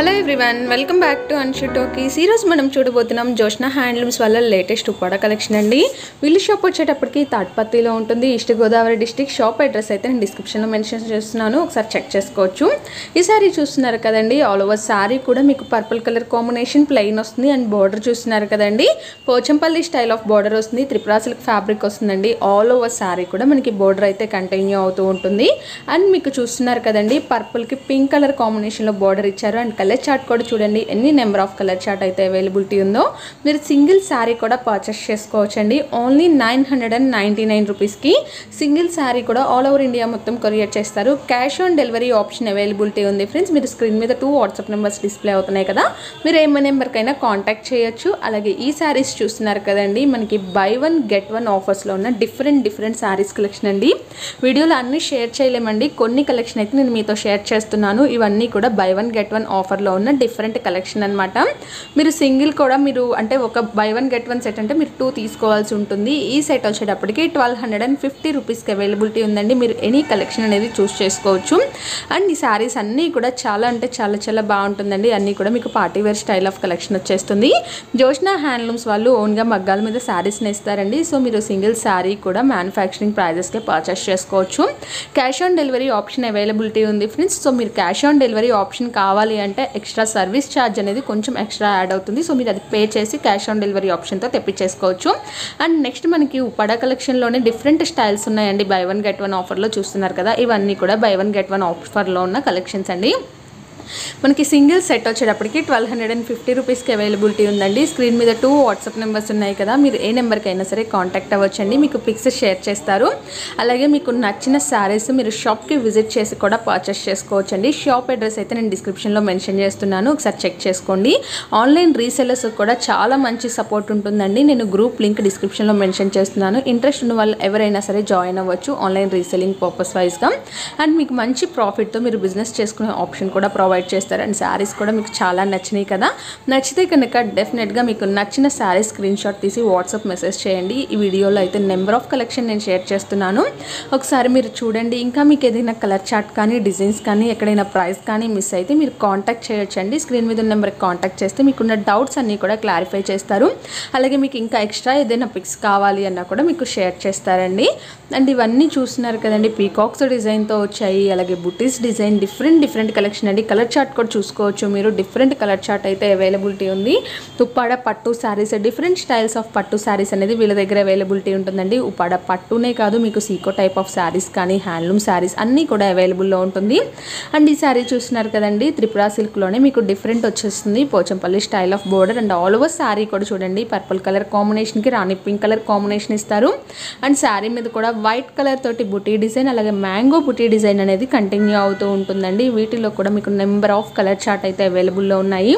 hello everyone welcome back to Anshu talkies ఈరోజు మనం చూడబోతున్నాం జోష్నా హ్యాండ్లూమ్స్ వాళ్ళ లేటెస్ట్ ఉప్పాడ కలెక్షన్ అండి వీళ్ళు షాప్ వచ్చేటప్పటికి తాడ్పత్తిలో ఉంటుంది east Godavari district shop address అయితే నేను డిస్క్రిప్షన్లో మెన్షన్ చేస్తున్నాను ఒకసారి చెక్ చేసుకోవచ్చు ఈ సారీ చూస్తున్నారు కదండి ఆల్ ఓవర్ సారీ కూడా మీకు పర్పుల్ కలర్ కాంబినేషన్ ప్లెయిన్ వస్తుంది అండ్ బార్డర్ చూస్తున్నారు కదండి పోచంపల్లి స్టైల్ ఆఫ్ బార్డర్ వస్తుంది త్రిపురా సిల్క్ ఫ్యాబ్రిక్ వస్తుందండి ఆల్ ఓవర్ సారీ కూడా మనకి బార్డర్ అయితే కంటిన్యూ అవుతూ ఉంటుంది అండ్ మీకు చూస్తున్నారు కదండి పర్పుల్కి పింక్ కలర్ కాంబినేషన్లో బార్డర్ ఇచ్చారు అండ్ కలర్ చార్ట్ కూడా చూడండి ఎన్ని నెంబర్ ఆఫ్ కలర్ చార్ట్ అయితే అవైలబిలిటీ ఉందో మీరు సింగిల్ శారీ కూడా పర్చేస్ చేసుకోవచ్చండి only nine hundred and ninety nine రూపీస్కి సింగిల్ శారీ కూడా ఆల్ ఓవర్ ఇండియా మొత్తం కొరియర్ చేస్తారు cash on delivery option availability ఉంది ఫ్రెండ్స్ మీరు స్క్రీన్ మీద టూ వాట్సాప్ నెంబర్స్ డిస్ప్లే అవుతున్నాయి కదా మీరు ఏ నెంబర్కైనా కాంటాక్ట్ చేయొచ్చు అలాగే ఈ శారీస్ చూస్తున్నారు కదండి మనకి బై వన్ గెట్ వన్ ఆఫర్స్లో ఉన్న డిఫరెంట్ డిఫరెంట్ శారీస్ కలెక్షన్ అండి వీడియోలో అన్ని షేర్ చేయలేమండి కొన్ని కలెక్షన్ అయితే నేను మీతో షేర్ చేస్తున్నాను ఇవన్నీ కూడా బై వన్ గెట్ వన్ ఆఫర్లో ఉన్న డిఫరెంట్ కలెక్షన్ అనమాట మీరు సింగిల్ కూడా మీరు అంటే ఒక buy one get one set అంటే మీరు టూ తీసుకోవాల్సి ఉంటుంది ఈ సెట్ వచ్చేటప్పటికి ట్వెల్వ్ హండ్రెడ్ అండ్ ఫిఫ్టీ రూపీస్కి అవైలబిలిటీ ఉందండి మీరు ఎనీ కలెక్షన్ అనేది చూస్ చేసుకోవచ్చు అండ్ ఈ శారీస్ అన్నీ కూడా చాలా అంటే చాలా చాలా బాగుంటుందండి అన్నీ కూడా మీకు party wear style of collection వచ్చేస్తుంది జోష్నా హ్యాండ్లూమ్స్ వాళ్ళు ఓన్గా మగ్గాల మీద శారీస్ని ఇస్తారండి సో మీరు సింగిల్ శారీ కూడా మ్యానుఫ్యాక్చరింగ్ ప్రైజెస్కే పర్చేస్ చేసుకోవచ్చు cash on delivery option availability ఉంది ఫ్రెండ్స్ సో మీరు క్యాష్ ఆన్ డెలివరీ ఆప్షన్ కావాలి అంటే ఎక్స్ట్రా సర్వీస్ ఛార్జ్ అనేది కొంచెం ఎక్స్ట్రా యాడ్ అవుతుంది సో మీరు అది పే చేసి క్యాష్ ఆన్ డెలివరీ ఆప్షన్తో తెప్పించేసుకోవచ్చు అండ్ నెక్స్ట్ మనకి ఉపాడా కలెక్షన్లోనే డిఫరెంట్ స్టైల్స్ ఉన్నాయండి బై వన్ గెట్ వన్ ఆఫర్లో చూస్తున్నారు కదా ఇవన్నీ కూడా బై వన్ గెట్ వన్ ఆఫర్లో ఉన్న కలెక్షన్స్ అండి మనకి సింగిల్ సెట్ వచ్చేటప్పటికి ట్వెల్వ్ హండ్రెడ్ అండ్ ఫిఫ్టీ రూపీస్కి అవైలబిలిటీ ఉందండి స్క్రీన్ మీద టూ వాట్సాప్ నెంబర్స్ ఉన్నాయి కదా మీరు ఏ నెంబర్కి అయినా సరే కాంటాక్ట్ అవ్వచ్చండి మీకు పిక్స్ షేర్ చేస్తారు అలాగే మీకు నచ్చిన శారీస్ మీరు షాప్కి విజిట్ చేసి కూడా పర్చేస్ చేసుకోవచ్చండి షాప్ అడ్రస్ అయితే నేను డిస్క్రిప్షన్లో మెన్షన్ చేస్తున్నాను ఒకసారి చెక్ చేసుకోండి ఆన్లైన్ రీసెలర్స్ కూడా చాలా మంచి సపోర్ట్ ఉంటుందండి నేను గ్రూప్ లింక్ డిస్క్రిప్షన్లో మెన్షన్ చేస్తున్నాను ఇంట్రెస్ట్ ఉన్న వాళ్ళు ఎవరైనా సరే జాయిన్ అవ్వచ్చు ఆన్లైన్ రీసెలింగ్ పర్పస్ వైజ్గా అండ్ మీకు మంచి ప్రాఫిట్తో మీరు బిజినెస్ చేసుకునే ఆప్షన్ కూడా ప్రొవైడ్ చేస్తారు అండ్ శారీస్ కూడా మీకు చాలా నచ్చినాయి కదా నచ్చితే కనుక డెఫినెట్గా మీకు నచ్చిన శారీ స్క్రీన్ షాట్ తీసి వాట్సాప్ మెసేజ్ చేయండి ఈ వీడియోలో అయితే నెంబర్ ఆఫ్ కలెక్షన్ నేను షేర్ చేస్తున్నాను ఒకసారి మీరు చూడండి ఇంకా మీకు ఏదైనా కలర్ చార్ట్ కానీ డిజైన్స్ కానీ ఎక్కడైనా ప్రైస్ కానీ మిస్ అయితే మీరు కాంటాక్ట్ చేయొచ్చండి స్క్రీన్ మీద ఉన్న నెంబర్కి కాంటాక్ట్ చేస్తే మీకున్న డౌట్స్ అన్నీ కూడా క్లారిఫై చేస్తారు అలాగే మీకు ఇంకా ఎక్స్ట్రా ఏదైనా పిక్స్ కావాలి అన్నా కూడా మీకు షేర్ చేస్తారండి అండ్ ఇవన్నీ చూస్తున్నారు కదండి పీకాక్స్ డిజైన్తో వచ్చాయి అలాగే బుటీస్ డిజైన్ డిఫరెంట్ డిఫరెంట్ కలెక్షన్ అండి కలర్ చార్ట్ కూడా చూసుకోవచ్చు మీరు డిఫరెంట్ కలర్ చార్ట్ అయితే అవైలబిలిటీ ఉంది ఉప్పాడ పట్టు శారీస్ డిఫరెంట్ స్టైల్స్ ఆఫ్ పట్టు శారీస్ అనేది వీళ్ళ దగ్గర అవైలబిలిటీ ఉంటుందండి ఉప్పాడ పట్టునే కాదు మీకు సీకో టైప్ ఆఫ్ శారీస్ కానీ హ్యాండ్లూమ్ శారీస్ అన్నీ కూడా అవైలబుల్లో ఉంటుంది అండ్ ఈ శారీ చూస్తున్నారు కదండి త్రిపుర సిల్క్లోనే మీకు డిఫరెంట్ వచ్చేస్తుంది Pochampalli style of border and all over sari కూడా చూడండి పర్పుల్ కలర్ కాంబినేషన్కి రాణి పింక్ కలర్ కాంబినేషన్ ఇస్తారు అండ్ శారీ మీద కూడా వైట్ కలర్ తోటి బుటీ డిజైన్ అలాగే మ్యాంగో బుటీ డిజైన్ అనేది కంటిన్యూ అవుతూ ఉంటుందండి వీటిలో కూడా మీకు నెంబర్ ఆఫ్ కలర్ చార్ట్ అయితే అవైలబుల్లో ఉన్నాయి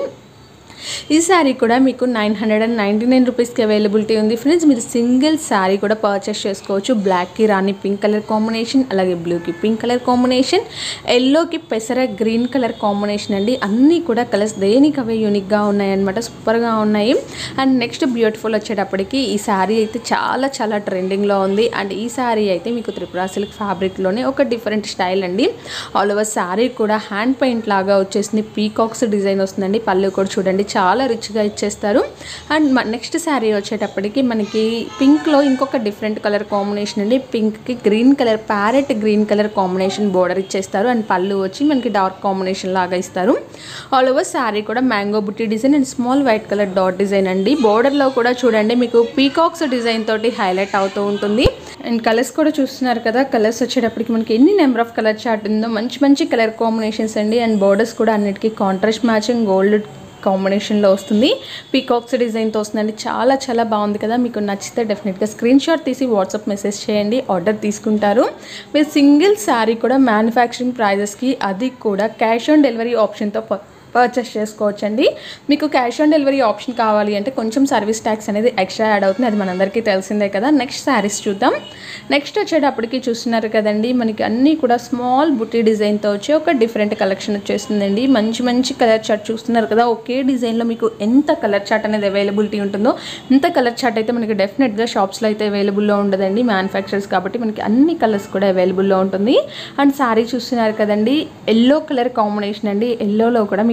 ఈ శారీ కూడా మీకు nine hundred and ninety nine రూపీస్కి అవైలబిలిటీ ఉంది ఫ్రెండ్స్ మీరు సింగిల్ శారీ కూడా పర్చేస్ చేసుకోవచ్చు బ్లాక్కి రాణి పింక్ కలర్ కాంబినేషన్ అలాగే బ్లూకి పింక్ కలర్ కాంబినేషన్ ఎల్లోకి పెసర గ్రీన్ కలర్ కాంబినేషన్ అండి అన్నీ కూడా కలర్స్ దేనికి అవే యూనిక్గా ఉన్నాయన్నమాట సూపర్గా ఉన్నాయి అండ్ నెక్స్ట్ బ్యూటిఫుల్ వచ్చేటప్పటికి ఈ శారీ అయితే చాలా చాలా ట్రెండింగ్లో ఉంది అండ్ ఈ శారీ అయితే మీకు త్రిపుర సిల్క్ ఫ్యాబ్రిక్లోనే ఒక డిఫరెంట్ స్టైల్ అండి ఆల్ ఓవర్ శారీ కూడా హ్యాండ్ పెయింట్ లాగా వచ్చేసింది పీకాక్స్ డిజైన్ వస్తుందండి పళ్ళు కూడా చూడండి చాలా రిచ్గా ఇచ్చేస్తారు అండ్ నెక్స్ట్ శారీ వచ్చేటప్పటికి మనకి పింక్లో ఇంకొక డిఫరెంట్ కలర్ కాంబినేషన్ అండి పింక్కి green colour parrot green colour combination border ఇచ్చేస్తారు అండ్ పళ్ళు వచ్చి మనకి డార్క్ కాంబినేషన్ లాగా ఇస్తారు ఆల్ ఓవర్ శారీ కూడా మ్యాంగో బుట్టి design and small white colour dot design అండి బోర్డర్లో కూడా చూడండి మీకు పీకాక్స్ డిజైన్ తోటి హైలైట్ అవుతూ ఉంటుంది అండ్ కలర్స్ కూడా చూస్తున్నారు కదా కలర్స్ వచ్చేటప్పటికి మనకి ఎన్ని నెంబర్ ఆఫ్ కలర్ చార్ట్ ఉందో మంచి మంచి కలర్ కాంబినేషన్స్ అండి అండ్ బోర్డర్స్ కూడా అన్నిటికీ కాంట్రాస్ట్ మ్యాచింగ్ గోల్డ్ కాంబినేషన్లో వస్తుంది పీకాక్స్ డిజైన్తో వస్తుందండి చాలా చాలా బాగుంది కదా మీకు నచ్చితే డెఫినెట్గా స్క్రీన్ షాట్ తీసి వాట్సాప్ మెసేజ్ చేయండి ఆర్డర్ తీసుకుంటారు మీరు సింగిల్ శారీ కూడా మ్యానుఫ్యాక్చరింగ్ ప్రైజెస్కి అది కూడా క్యాష్ ఆన్ డెలివరీ ఆప్షన్తో పర్చేస్ చేసుకోవచ్చండి మీకు క్యాష్ ఆన్ డెలివరీ ఆప్షన్ కావాలి అంటే కొంచెం సర్వీస్ ట్యాక్స్ అనేది ఎక్స్ట్రా యాడ్ అవుతుంది అది మనందరికీ తెలిసిందే కదా నెక్స్ట్ శారీస్ చూద్దాం నెక్స్ట్ వచ్చేటప్పటికి చూస్తున్నారు కదండి మనకి అన్నీ కూడా స్మాల్ బుట్టి డిజైన్తో వచ్చి ఒక డిఫరెంట్ కలెక్షన్ వచ్చేస్తుందండి మంచి మంచి కలర్ చార్ట్ చూస్తున్నారు కదా ఒకే డిజైన్లో మీకు ఎంత కలర్ చార్ట్ అనేది అవైలబిలిటీ ఉంటుందో ఇంత కలర్ చార్ట్ అయితే మనకి డెఫినెట్గా షాప్స్లో అయితే అవైలబుల్లో ఉండదండి మ్యానుఫ్యాక్చరర్స్ కాబట్టి మనకి అన్ని కలర్స్ కూడా అవైలబుల్లో ఉంటుంది అండ్ శారీ చూస్తున్నారు కదండి ఎల్లో కలర్ కాంబినేషన్ అండి ఎల్లోలో కూడా మీకు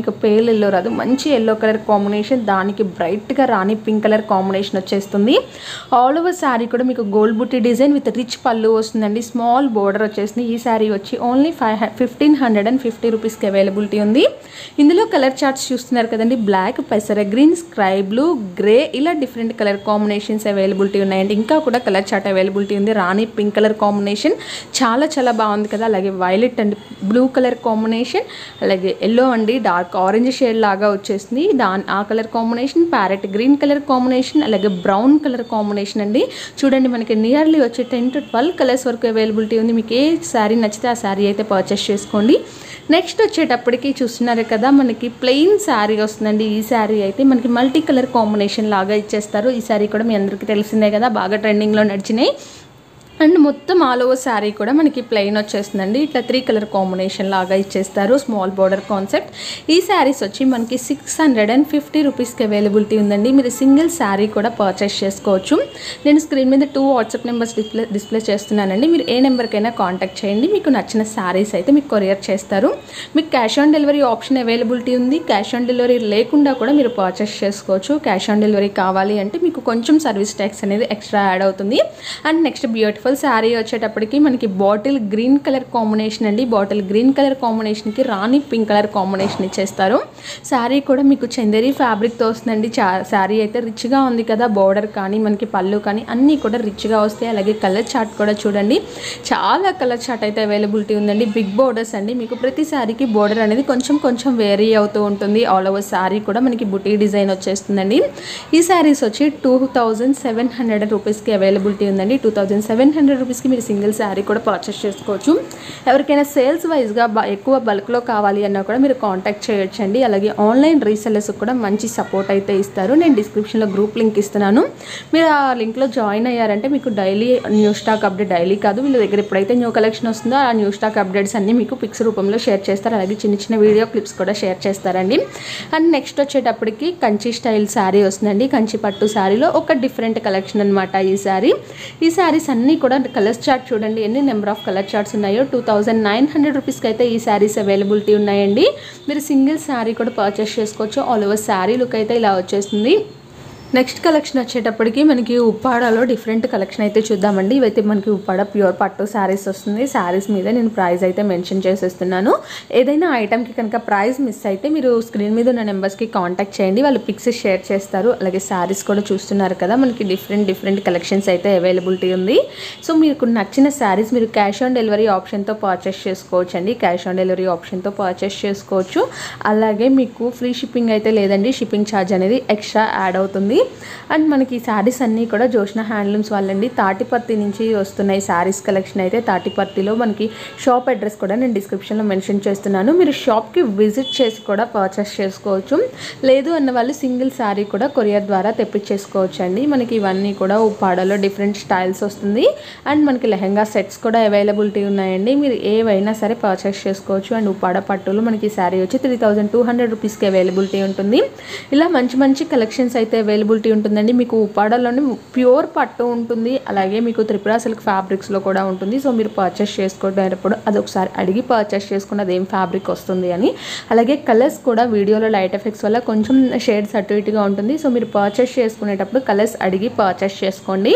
మీకు పేల్ ఎల్లో రాదు మంచి ఎల్లో కలర్ కాంబినేషన్ దానికి బ్రైట్గా రాణి పింక్ కలర్ కాంబినేషన్ వచ్చేస్తుంది ఆల్ ఓవర్ శారీ కూడా మీకు గోల్డ్ బుట్టి డిజైన్ విత్ రిచ్ పళ్ళు వస్తుందండి స్మాల్ బోర్డర్ వచ్చేసింది ఈ శారీ వచ్చి only five fifteen hundred and fifty రూపీస్కి అవైలబిలిటీ ఉంది ఇందులో కలర్ చార్ట్స్ చూస్తున్నారు కదండి బ్లాక్ పెసర గ్రీన్ స్క్రై బ్లూ గ్రే ఇలా డిఫరెంట్ కలర్ కాంబినేషన్స్ అవైలబిలిటీ ఉన్నాయండి ఇంకా కూడా కలర్ చార్ట్ అవైలబిలిటీ ఉంది రాణి పింక్ కలర్ కాంబినేషన్ చాలా చాలా బాగుంది కదా అలాగే violet and blue colour combination అలాగే ఎల్లో అండి డార్క్ ఆరెంజ్ షేడ్ లాగా వచ్చేసింది దాని ఆ colour combination parrot green colour combination అలాగే బ్రౌన్ కలర్ కాంబినేషన్ అండి చూడండి మనకి నియర్లీ వచ్చి టెన్ టు ట్వెల్వ్ కలర్స్ వరకు అవైలబిలిటీ ఉంది మీకు ఏ శారీ నచ్చితే ఆ శారీ అయితే పర్చేస్ చేసుకోండి నెక్స్ట్ వచ్చేటప్పటికి చూస్తున్నారు కదా మనకి ప్లెయిన్ శారీ వస్తుందండి ఈ శారీ అయితే మనకి మల్టీ కలర్ కాంబినేషన్ లాగా ఇచ్చేస్తారు ఈ శారీ కూడా మీ అందరికీ తెలిసిందే కదా బాగా ట్రెండింగ్లో నడిచినాయి అండ్ మొత్తం ఆల్ ఓవర్ శారీ కూడా మనకి ప్లెయిన్ వచ్చేస్తుందండి ఇట్లా త్రీ కలర్ కాంబినేషన్ లాగా ఇచ్చేస్తారు స్మాల్ బోర్డర్ కాన్సెప్ట్ ఈ శారీస్ వచ్చి మనకి సిక్స్ హండ్రెడ్ అండ్ ఫిఫ్టీ రూపీస్కి అవైలబిలిటీ ఉందండి మీరు సింగిల్ శారీ కూడా పర్చేస్ చేసుకోవచ్చు నేను స్క్రీన్ మీద two WhatsApp numbers display display చేస్తున్నానండి మీరు ఏ నెంబర్కైనా కాంటాక్ట్ చేయండి మీకు నచ్చిన శారీస్ అయితే మీకు కొరియర్ చేస్తారు మీకు cash on delivery option availability ఉంది క్యాష్ ఆన్ డెలివరీ లేకుండా కూడా మీరు పర్చేస్ చేసుకోవచ్చు క్యాష్ ఆన్ డెలివరీ కావాలి అంటే మీకు కొంచెం సర్వీస్ ట్యాక్స్ అనేది ఎక్స్ట్రా యాడ్ అవుతుంది అండ్ నెక్స్ట్ బ్యూటిఫుల్ శారీ వచ్చేటప్పటికి మనకి బాటిల్ గ్రీన్ కలర్ కాంబినేషన్ అండి బాటిల్ గ్రీన్ కలర్ కాంబినేషన్కి రాణి పింక్ కలర్ కాంబినేషన్ ఇచ్చేస్తారు శారీ కూడా మీకు చందేరి ఫ్యాబ్రిక్తో వస్తుందండి చా శారీ అయితే రిచ్గా ఉంది కదా బార్డర్ కానీ మనకి పళ్ళు కానీ అన్నీ కూడా రిచ్గా వస్తాయి అలాగే కలర్ చార్ట్ కూడా చూడండి చాలా కలర్ చార్ట్ అయితే అవైలబిలిటీ ఉందండి బిగ్ బోర్డర్స్ అండి మీకు ప్రతి శారీకి బోర్డర్ అనేది కొంచెం కొంచెం వేరీ అవుతూ ఉంటుంది ఆల్ ఓవర్ శారీ కూడా మనకి బుటీ డిజైన్ వచ్చేస్తుందండి ఈ శారీస్ వచ్చి టూ థౌజండ్ సెవెన్ హండ్రెడ్ రూపీస్కి అవైలబిలిటీ ఉందండి టూ థౌజండ్ సెవెన్ హండ్రెడ్ రూపీస్కి మీరు సింగిల్ శారీ కూడా పర్చేస్ చేసుకోవచ్చు ఎవరికైనా సేల్స్ వైజ్గా బ ఎక్కువ బల్క్లో కావాలి అన్నా కూడా మీరు కాంటాక్ట్ చేయొచ్చండి అలాగే ఆన్లైన్ రీసెల్లర్స్ కూడా మంచి సపోర్ట్ అయితే ఇస్తారు నేను డిస్క్రిప్షన్లో గ్రూప్ లింక్ ఇస్తున్నాను మీరు ఆ లింక్లో జాయిన్ అయ్యారంటే మీకు daily new stock update daily కాదు వీళ్ళ దగ్గర ఎప్పుడైతే న్యూ కలెక్షన్ వస్తుందో ఆ న్యూ స్టాక్ అప్డేట్స్ అన్నీ మీకు పిక్స్ రూపంలో షేర్ చేస్తారు అలాగే చిన్న చిన్న వీడియో క్లిప్స్ కూడా షేర్ చేస్తారండి అండ్ నెక్స్ట్ వచ్చేటప్పటికి కంచి స్టైల్ శారీ వస్తుందండి కంచి పట్టు శారీలో ఒక డిఫరెంట్ కలెక్షన్ అనమాట ఈ శారీ ఈ శారీస్ అన్నీ కూడా కలర్స్ చార్ట్ చూడండి ఎన్ని నెంబర్ ఆఫ్ కలర్ చార్ట్స్ ఉన్నాయో టూ థౌజండ్ నైన్ హండ్రెడ్ రూపీస్కి అయితే ఈ శారీస్ అవైలబిలిటీ ఉన్నాయండి మీరు సింగిల్ శారీ కూడా పర్చేస్ చేసుకోవచ్చు ఆల్ ఓవర్ శారీ లుక్ అయితే ఇలా వచ్చేస్తుంది నెక్స్ట్ కలెక్షన్ వచ్చేటప్పటికి మనకి ఉప్పాడలో డిఫరెంట్ కలెక్షన్ అయితే చూద్దామండి ఇవైతే మనకి ఉప్పాడ ప్యూర్ పట్టు శారీస్ వస్తుంది శారీస్ మీద నేను ప్రైస్ అయితే మెన్షన్ చేసేస్తున్నాను ఏదైనా ఐటమ్కి కనుక ప్రైస్ మిస్ అయితే మీరు స్క్రీన్ మీద ఉన్న నెంబర్స్కి కాంటాక్ట్ చేయండి వాళ్ళు పిక్స్ షేర్ చేస్తారు అలాగే శారీస్ కూడా చూస్తున్నారు కదా మనకి డిఫరెంట్ డిఫరెంట్ కలెక్షన్స్ అయితే అవైలబిలిటీ ఉంది సో మీకు నచ్చిన శారీస్ మీరు క్యాష్ ఆన్ డెలివరీ ఆప్షన్తో పర్చేస్ చేసుకోవచ్చు అండి క్యాష్ ఆన్ డెలివరీ ఆప్షన్తో పర్చేస్ చేసుకోవచ్చు అలాగే మీకు ఫ్రీ షిప్పింగ్ అయితే లేదండి షిప్పింగ్ ఛార్జ్ అనేది ఎక్స్ట్రా యాడ్ అవుతుంది అండ్ మనకి ఈ శారీస్ అన్నీ కూడా జోష్న హ్యాండ్లూమ్స్ వాళ్ళండి తాటిపత్తి నుంచి వస్తున్నాయి శారీస్ కలెక్షన్ అయితే తాటిపత్తిలో మనకి షాప్ అడ్రస్ కూడా నేను డిస్క్రిప్షన్లో మెన్షన్ చేస్తున్నాను మీరు షాప్కి విజిట్ చేసి కూడా పర్చేస్ చేసుకోవచ్చు లేదు అన్న వాళ్ళు సింగిల్ శారీ కూడా కొరియర్ ద్వారా తెప్పించేసుకోవచ్చు అండి మనకి ఇవన్నీ కూడా ఉప్పాడలో డిఫరెంట్ స్టైల్స్ వస్తుంది అండ్ మనకి లెహంగా సెట్స్ కూడా అవైలబిలిటీ ఉన్నాయండి మీరు ఏవైనా సరే పర్చేస్ చేసుకోవచ్చు అండ్ ఉప్పాడ పట్టులో మనకి ఈ శారీ వచ్చి త్రీ థౌజండ్ టూ హండ్రెడ్ రూపీస్కి అవైలబిలిటీ ఉంటుంది ఇలా మంచి మంచి కలెక్షన్స్ అయితే అవైలబిలిటీ ఉంటుందండి మీకు ఉప్పాడలోనే ప్యూర్ పట్టు ఉంటుంది అలాగే మీకు త్రిపుర సిల్క్ ఫ్యాబ్రిక్స్లో కూడా ఉంటుంది సో మీరు పర్చేస్ చేసుకునేటప్పుడు అది ఒకసారి అడిగి పర్చేస్ చేసుకున్న అదేం ఫ్యాబ్రిక్ వస్తుంది అని అలాగే కలర్స్ కూడా వీడియోలో లైట్ ఎఫెక్ట్స్ వల్ల కొంచెం షేడ్స్ అటు ఇటుగా ఉంటుంది సో మీరు పర్చేస్ చేసుకునేటప్పుడు కలర్స్ అడిగి పర్చేస్ చేసుకోండి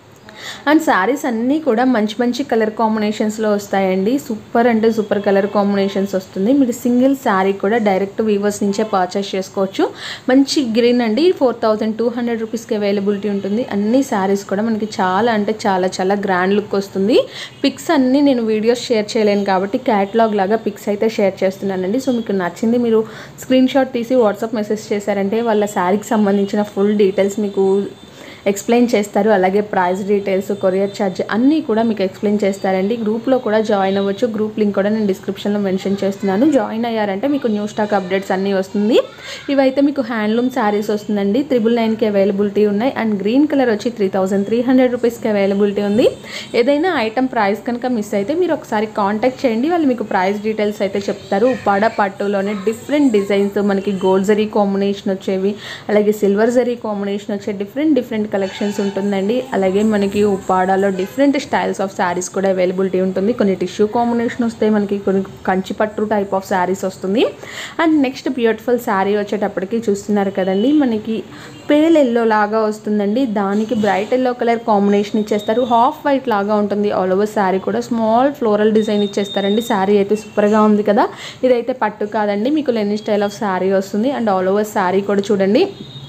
అండ్ శారీస్ అన్నీ కూడా మంచి మంచి కలర్ కాంబినేషన్స్లో వస్తాయండి సూపర్ అంటే సూపర్ కలర్ కాంబినేషన్స్ వస్తుంది మీరు సింగిల్ శారీ కూడా డైరెక్ట్ వీవర్స్ నుంచే పర్చేస్ చేసుకోవచ్చు మంచి గ్రీన్ అండి ఫోర్ థౌజండ్ టూ హండ్రెడ్ రూపీస్కి అవైలబిలిటీ ఉంటుంది అన్ని శారీస్ కూడా మనకి చాలా అంటే చాలా చాలా గ్రాండ్ లుక్ వస్తుంది పిక్స్ అన్నీ నేను వీడియోస్ షేర్ చేయలేను కాబట్టి క్యాటలాగ్ లాగా పిక్స్ అయితే షేర్ చేస్తున్నానండి సో మీకు నచ్చింది మీరు స్క్రీన్ షాట్ తీసి వాట్సాప్ మెసేజ్ చేశారంటే వాళ్ళ శారీకి సంబంధించిన ఫుల్ డీటెయిల్స్ మీకు ఎక్స్ప్లెయిన్ చేస్తారు అలాగే ప్రైస్ డీటెయిల్స్ కొరియర్ ఛార్జ్ అన్నీ కూడా మీకు ఎక్స్ప్లెయిన్ చేస్తారండి గ్రూప్లో కూడా జాయిన్ అవ్వచ్చు గ్రూప్ లింక్ కూడా నేను డిస్క్రిప్షన్లో మెన్షన్ చేస్తున్నాను జాయిన్ అయ్యారంటే మీకు న్యూ స్టాక్ అప్డేట్స్ అన్నీ వస్తుంది ఇవైతే మీకు హ్యాండ్లూమ్ శారీస్ వస్తుందండి త్రిబుల్ నైన్కి అవైలబిలిటీ ఉన్నాయి అండ్ గ్రీన్ కలర్ వచ్చి త్రీ థౌజండ్ త్రీ హండ్రెడ్ రూపీస్కి అవైలబిలిటీ ఉంది ఏదైనా ఐటమ్ ప్రైస్ కనుక మిస్ అయితే మీరు ఒకసారి కాంటాక్ట్ చేయండి వాళ్ళు మీకు ప్రైస్ డీటెయిల్స్ అయితే చెప్తారు ఉప్పాడ పట్టులోనే డిఫరెంట్ డిజైన్స్ మనకి గోల్డ్ జరీ కాంబినేషన్ వచ్చేవి అలాగే సిల్వర్ జరీ కాంబినేషన్ వచ్చే డిఫరెంట్ డిఫరెంట్ కలెక్షన్స్ ఉంటుందండి అలాగే మనకి ఉప్పాడాలో డిఫరెంట్ స్టైల్స్ ఆఫ్ శారీస్ కూడా అవైలబిలిటీ ఉంటుంది కొన్ని టిష్యూ కాంబినేషన్ వస్తాయి మనకి కొన్ని కంచి పట్టు టైప్ ఆఫ్ శారీస్ వస్తుంది అండ్ నెక్స్ట్ బ్యూటిఫుల్ శారీ వచ్చేటప్పటికి చూస్తున్నారు కదండి మనకి పేల్ ఎల్లో లాగా వస్తుందండి దానికి బ్రైట్ ఎల్లో కలర్ కాంబినేషన్ ఇచ్చేస్తారు హాఫ్ వైట్ లాగా ఉంటుంది ఆల్ ఓవర్ శారీ కూడా స్మాల్ ఫ్లోరల్ డిజైన్ ఇచ్చేస్తారండి శారీ అయితే సూపర్గా ఉంది కదా ఇదైతే పట్టు కాదండి మీకు లెనిన్ స్టైల్ ఆఫ్ శారీ వస్తుంది అండ్ ఆల్ ఓవర్ శారీ కూడా చూడండి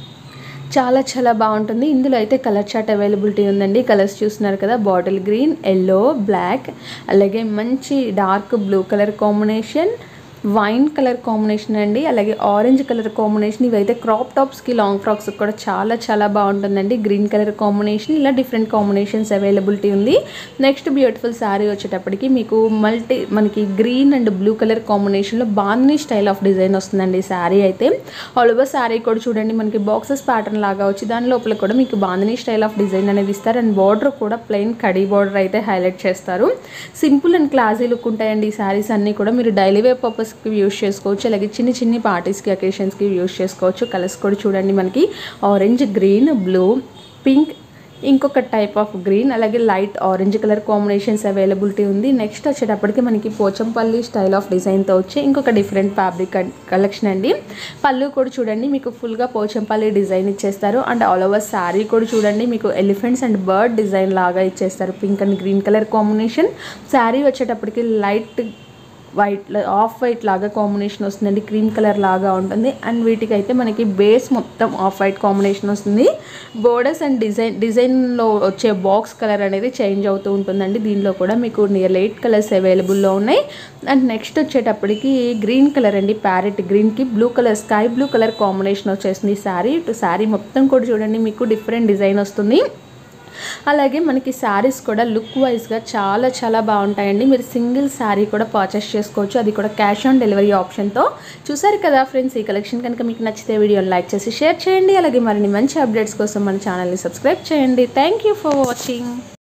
చాలా చాలా బాగుంటుంది ఇందులో అయితే కలర్ చార్ట్ అవైలబిలిటీ ఉందండి కలర్స్ చూస్తున్నారు కదా బాటిల్ గ్రీన్ ఎల్లో బ్లాక్ అలాగే మంచి dark blue colour combination wine colour combination అండి అలాగే ఆరెంజ్ కలర్ కాంబినేషన్ ఇవైతే క్రాప్ టాప్స్కి లాంగ్ ఫ్రాక్స్ కూడా చాలా చాలా బాగుంటుందండి గ్రీన్ కలర్ కాంబినేషన్ ఇలా డిఫరెంట్ కాంబినేషన్స్ అవైలబిలిటీ ఉంది నెక్స్ట్ బ్యూటిఫుల్ శారీ వచ్చేటప్పటికి మీకు మల్టీ మనకి గ్రీన్ అండ్ బ్లూ కలర్ కాంబినేషన్లో బాగుంది స్టైల్ ఆఫ్ డిజైన్ వస్తుందండి ఈ శారీ అయితే ఆల్ ఓవర్ శారీ కూడా చూడండి మనకి బాక్సెస్ ప్యాటర్న్ లాగా వచ్చి దాని లోపల కూడా మీకు బాందిని స్టైల్ ఆఫ్ డిజైన్ అనేది ఇస్తారు అండ్ బార్డర్ కూడా ప్లెయిన్ కడీ బార్డర్ అయితే హైలైట్ చేస్తారు సింపుల్ అండ్ క్లాసీ లుక్ ఉంటాయండి ఈ శారీస్ అన్నీ కూడా మీరు డైలీ వేర్ పర్పస్కి యూస్ చేసుకోవచ్చు అలాగే చిన్న చిన్ని పార్టీస్కి అకేషన్స్కి యూస్ చేసుకోవచ్చు కలర్స్ కూడా చూడండి మనకి ఆరెంజ్ గ్రీన్ బ్లూ పింక్ ఇంకొక టైప్ ఆఫ్ గ్రీన్ అలాగే light orange colour combinations availability ఉంది నెక్స్ట్ వచ్చేటప్పటికి మనకి పోచంపల్లి స్టైల్ ఆఫ్ డిజైన్తో వచ్చి ఇంకొక డిఫరెంట్ ఫ్యాబ్రిక్ కలెక్షన్ అండి పళ్ళు కూడా చూడండి మీకు ఫుల్గా పోచంపల్లి డిజైన్ ఇచ్చేస్తారు అండ్ ఆల్ ఓవర్ శారీ కూడా చూడండి మీకు ఎలిఫెంట్స్ అండ్ బర్డ్ డిజైన్ లాగా ఇచ్చేస్తారు pink and green colour combination sari వచ్చేటప్పటికి లైట్ వైట్ ఆఫ్ వైట్ లాగా కాంబినేషన్ వస్తుందండి క్రీమ్ కలర్ లాగా ఉంటుంది అండ్ వీటికైతే మనకి బేస్ మొత్తం ఆఫ్ వైట్ కాంబినేషన్ వస్తుంది బోర్డర్స్ అండ్ డిజైన్ డిజైన్లో వచ్చే బాక్స్ కలర్ అనేది చేంజ్ అవుతూ ఉంటుందండి దీనిలో కూడా మీకు నియర్ ఎయిట్ కలర్స్ అవైలబుల్లో ఉన్నాయి అండ్ నెక్స్ట్ వచ్చేటప్పటికి గ్రీన్ కలర్ అండి ప్యారెట్ గ్రీన్కి blue colour sky blue colour combination వచ్చేసింది శారీ ఇటు శారీ మొత్తం కూడా చూడండి మీకు డిఫరెంట్ డిజైన్ వస్తుంది అలాగే మనకి శారీస్ కూడా లుక్ వైజ్గా చాలా చాలా బాగుంటాయండి మీరు సింగిల్ శారీ కూడా పర్చేస్ చేసుకోవచ్చు అది కూడా క్యాష్ ఆన్ డెలివరీ ఆప్షన్తో చూసారు కదా ఫ్రెండ్స్ ఈ కలెక్షన్ కనుక మీకు నచ్చితే వీడియోని లైక్ చేసి షేర్ చేయండి అలాగే మరిన్ని మంచి అప్డేట్స్ కోసం మన ఛానల్ని సబ్స్క్రైబ్ చేయండి థ్యాంక్ యూ ఫర్ వాచింగ్